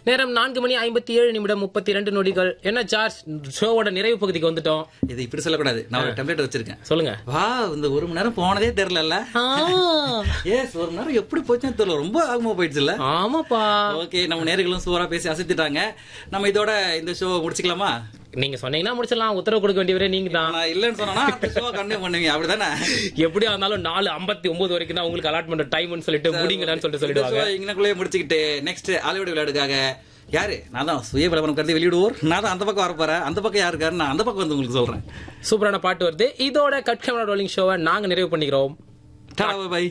நேரம் நான்கு மணி ஐம்பத்தி ஏழு நிமிடம் முப்பத்தி ரெண்டு நொடிகள் என்ன சார்ஜ் ஷோவோட நிறைவு பகுதிக்கு வந்துட்டோம் இது இப்படி சொல்லக்கூடாது நான் ஒரு டெம்ப்ளேட் வச்சிருக்கேன் சொல்லுங்க வா இந்த ஒரு மணி நேரம் போனதே தெரியல ஆ, ஏஸ் ஒரு மணி நேரம் எப்படி போச்சுன்னு தெரியல ரொம்ப ஆகமா போயிடுச்சுல்ல ஆமாப்பா ஓகே நம்ம நேர்களும் சூப்பரா பேசி அசைத்துட்டாங்க நம்ம இதோட இந்த ஷோ முடிச்சுக்கலாமா நீங்க சொன்னீங்கன்னா முடிச்சிடலாம் உத்தரவு கொடுக்க வேண்டியவரே நீங்க தான் நான் இல்லைன்னு சொன்னா அந்த ஷோ கண்டினியூ பண்ணுவீங்க அப்படிதானே எப்படியா இருந்தாலும் நாலு ஐம்பத்தி ஒன்பது வரைக்கும் தான் உங்களுக்கு அலாட் பண்ற டைம்னு சொல்லிட்டு முடிங்கடான்னு சொல்லிட்டு சொல்லிடுவாங்க இங்கனக்குள்ளே முடிச்சுக்கிட்டு நெக்ஸ்ட் ஹாலிவுட் விளையாடுக்காக யாரு நான் தான் சுய விளம்பரம் கருதி வெளியிடுவோர் நான் தான் அந்த பக்கம் வரப்போறேன் அந்த பக்கம் யாரு இருக்காரு நான் அந்த பக்கம் வந்து உங்களுக்கு சொல்றேன் சூப்பரான பாட்டு வருது இதோட கட் கேமரா ரோலிங் ஷோவை நாங்க நிறைவு பண்ணிக்கிறோம் டாடா பை